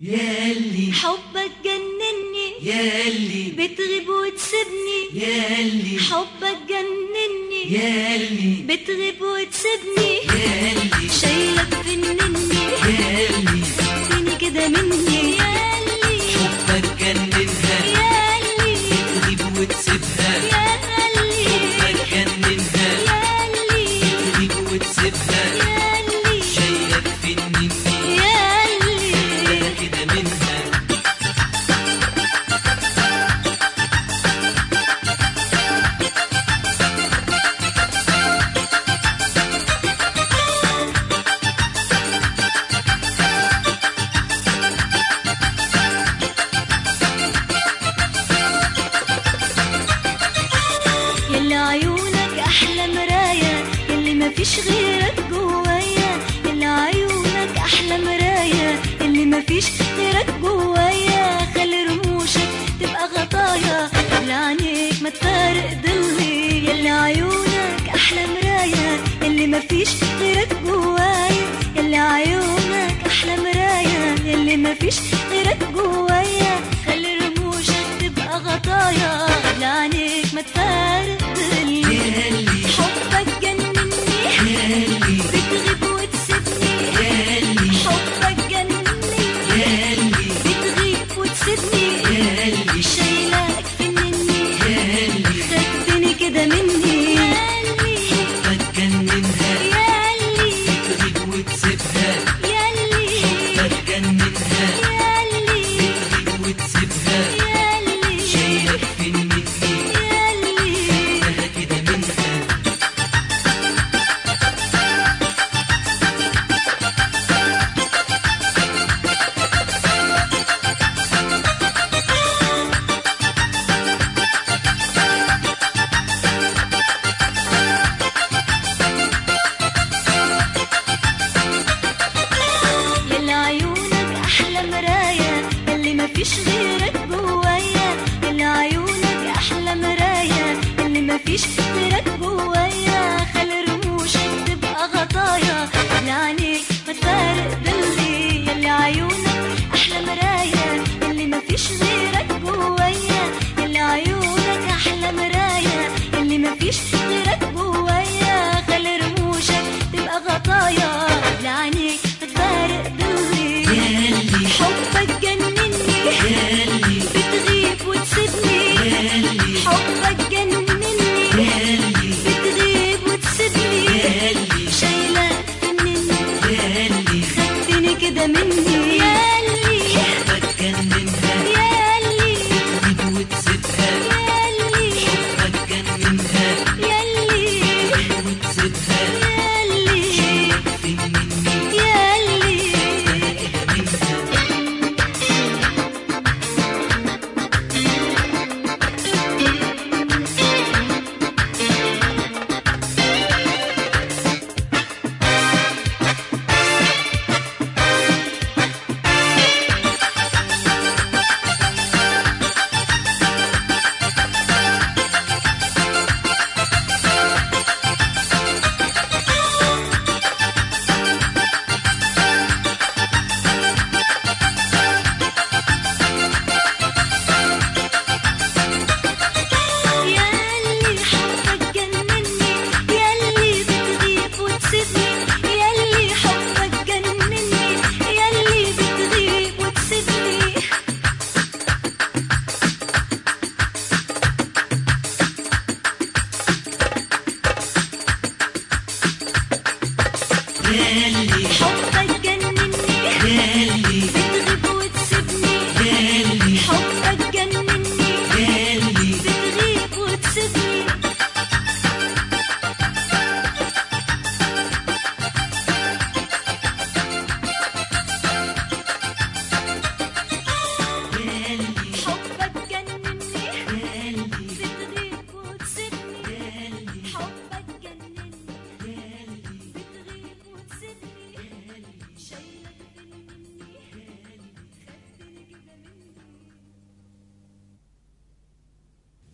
ياللي حبك جنني ياللي بتغيب وتسيبني ياللي حبك جنني ياللي بتغيب وتسيبني ياللي شايلك فنني ياللي خدتني كده مني ياللي حبك جننها ياللي تغيب وتسيبها ياللي حبك جننها ياللي تغيب وتسيبها ياللي شايلك في النني ياللي انا كده منها يلي عيونك احلى مراية يلي مفيش غيرك جوايا يلي عيونك احلى مراية يلي مفيش غيرك جوايا خلي رموشك تبقى غطايا يلي عينيك ما تفارق ضلي يلي عيونك احلى مراية يلي مفيش غيرك جوايا يلي عيونك احلى مراية يلي مفيش غيرك جوايا خلي رموشك تبقى غطايا يلي عينيك ما تفارق ضلي ياللي حبك جنني ياللي بتغيب وتسيبني ياللي حبك جنني ياللي بتغيب وتسيبني ياللي شايلك فنني ياللي خدتني كده مني ياللي حبك جننها ياللي تغيب وتسيبها ياللي حبك جننها ياللي تغيب وتسيبها ياللي شايلك في النني ياللي انا كده منها يلي عيونك احلى مراية يلي مفيش غيرك جوايا يلي عيونك احلى مراية يلي مفيش غيرك جوايا خلي رموشك تبقى غطايا يلي عينيك ما تفارق ضلي يلي عيونك احلى مراية يلي مفيش غيرك جوايا يلي عيونك احلى مراية يلي مفيش غيرك جوايا خلي رموشك تبقى غطايا يلي عينيك ما تفارق ضلي ياللي حبك جنني ياللي بتغيب وتسيبني ياللي حبك جنني ياللي بتغيب وتسيبني ياللي شايلك فنني ياللي خدتني كده مني ياللي حبك جننها ياللي تغيب وتسيبها ياللي حبك جننها ياللي تغيب وتسيبها ياللي شايلك في النني ياللي انا كده منها ياللي حبك جنني ياللي بتغيب وتسيبني ياللي حبك جنني ياللي بتغيب وتسيبني ياللي حبك